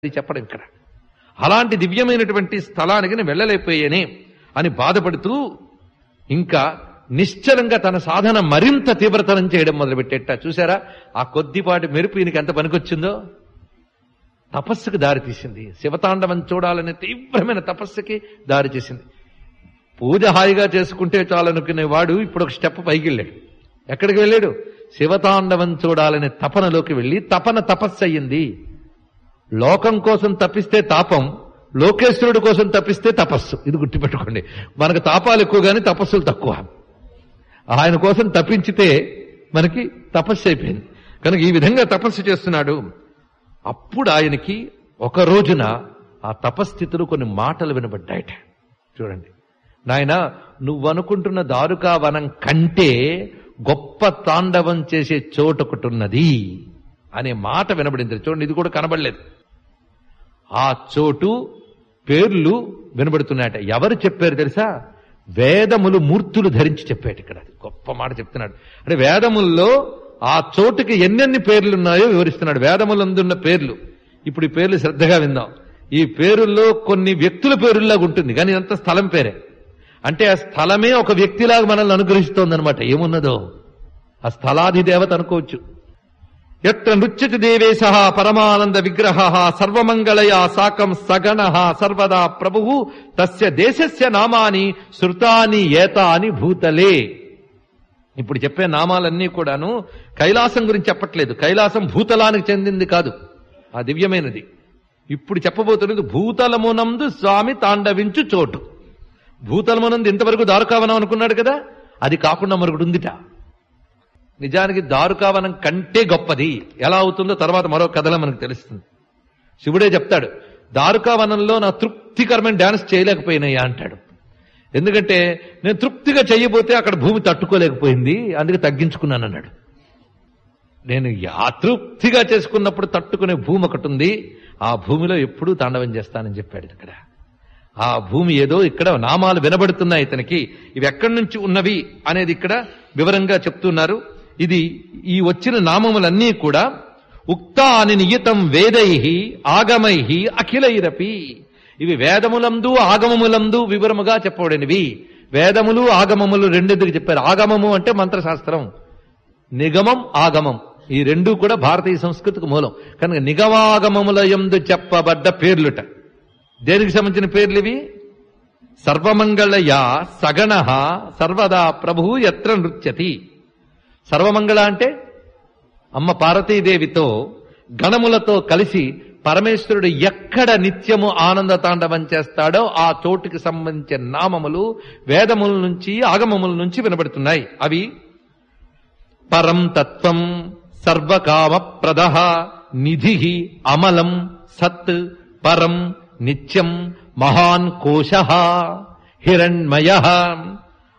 అది చెప్పడం ఇక్కడ అలాంటి దివ్యమైనటువంటి స్థలానికి నేను వెళ్ళలేకపోయానే అని బాధపడుతూ ఇంకా నిశ్చలంగా తన సాధన మరింత తీవ్రతరం చేయడం మొదలుపెట్టేట చూసారా ఆ కొద్దిపాటి మెరుపు ఈయనకి ఎంత పనికొచ్చిందో తపస్సుకు దారి తీసింది శివతాండవం చూడాలనే తీవ్రమైన తపస్సుకి దారి చేసింది పూజ హాయిగా చేసుకుంటే చాలనుకునే వాడు ఇప్పుడు ఒక స్టెప్ పైకి వెళ్ళాడు ఎక్కడికి వెళ్ళాడు శివతాండవం చూడాలనే తపనలోకి వెళ్ళి తపన తపస్సు అయ్యింది లోకం కోసం తప్పిస్తే తాపం లోకేశ్వరుడు కోసం తప్పిస్తే తపస్సు ఇది గుర్తుపెట్టుకోండి మనకు తాపాలు ఎక్కువ కానీ తపస్సులు తక్కువ ఆయన కోసం తప్పించితే మనకి తపస్సు అయిపోయింది కనుక ఈ విధంగా తపస్సు చేస్తున్నాడు అప్పుడు ఆయనకి ఒక రోజున ఆ తపస్థితిలో కొన్ని మాటలు వినబడ్డాయట చూడండి నాయన నువ్వనుకుంటున్న దారుకా వనం కంటే గొప్ప తాండవం చేసే చోటు ఒకటి ఉన్నది అనే మాట వినబడింది చూడండి ఇది కూడా కనబడలేదు ఆ చోటు పేర్లు వినబడుతున్నాయట ఎవరు చెప్పారు తెలుసా వేదములు మూర్తులు ధరించి చెప్పాడు ఇక్కడ అది గొప్ప మాట చెప్తున్నాడు అంటే వేదముల్లో ఆ చోటుకి ఎన్నెన్ని పేర్లు ఉన్నాయో వివరిస్తున్నాడు వేదములందున్న పేర్లు ఇప్పుడు ఈ పేర్లు శ్రద్ధగా విందాం ఈ పేరుల్లో కొన్ని వ్యక్తుల పేరుల్లాగా ఉంటుంది కానీ ఇదంతా స్థలం పేరే అంటే ఆ స్థలమే ఒక వ్యక్తిలాగా మనల్ని అనుగ్రహిస్తోందనమాట ఏమున్నదో ఆ స్థలాధి దేవత అనుకోవచ్చు ఎత్ర నృత్యతి దేవేశ పరమానంద విగ్రహ సర్వమంగళయా సాకం సగణ సర్వదా ప్రభు తస్య దేశస్య నామాని శృతాని ఏతాని భూతలే ఇప్పుడు చెప్పే నామాలన్నీ కూడాను కైలాసం గురించి చెప్పట్లేదు కైలాసం భూతలానికి చెందింది కాదు ఆ దివ్యమైనది ఇప్పుడు చెప్పబోతున్నది భూతలమునందు స్వామి తాండవించు చోటు భూతలమునందు ఇంతవరకు దారుకావనం అనుకున్నాడు కదా అది కాకుండా మరొకటి ఉందిట నిజానికి దారుకావనం కంటే గొప్పది ఎలా అవుతుందో తర్వాత మరో కథలో మనకు తెలుస్తుంది శివుడే చెప్తాడు దారుకావనంలో నా తృప్తికరమైన డాన్స్ చేయలేకపోయినాయా అంటాడు ఎందుకంటే నేను తృప్తిగా చెయ్యబోతే అక్కడ భూమి తట్టుకోలేకపోయింది అందుకే తగ్గించుకున్నాను అన్నాడు నేను యాతృప్తిగా చేసుకున్నప్పుడు తట్టుకునే భూమి ఒకటి ఉంది ఆ భూమిలో ఎప్పుడూ తాండవం చేస్తానని చెప్పాడు ఇక్కడ ఆ భూమి ఏదో ఇక్కడ నామాలు వినబడుతున్నాయి ఇతనికి ఇవి ఎక్కడి నుంచి ఉన్నవి అనేది ఇక్కడ వివరంగా చెప్తున్నారు ఇది ఈ వచ్చిన నామములన్నీ కూడా ఉక్తాని నియతం వేదై ఆగమై అఖిలైరపి ఇవి వేదములందు ఆగమములందు వివరముగా చెప్పబడినవి వేదములు ఆగమములు రెండెందుకు చెప్పారు ఆగమము అంటే మంత్రశాస్త్రం నిగమం ఆగమం ఈ రెండు కూడా భారతీయ సంస్కృతికి మూలం కనుక నిగమాగమముల ఎందు చెప్పబడ్డ పేర్లుట దేనికి సంబంధించిన పేర్లు ఇవి సర్వమంగళయ సగణ సర్వదా ప్రభు ఎత్ర నృత్యతి సర్వమంగళ అంటే అమ్మ పార్వతీదేవితో గణములతో కలిసి పరమేశ్వరుడు ఎక్కడ నిత్యము ఆనంద తాండవం చేస్తాడో ఆ చోటుకి సంబంధించిన నామములు వేదముల నుంచి ఆగమముల నుంచి వినబడుతున్నాయి అవి పరం తత్వం సర్వకామ ప్రద నిధి అమలం సత్ పరం నిత్యం మహాన్ కోశ హిరణ్మయ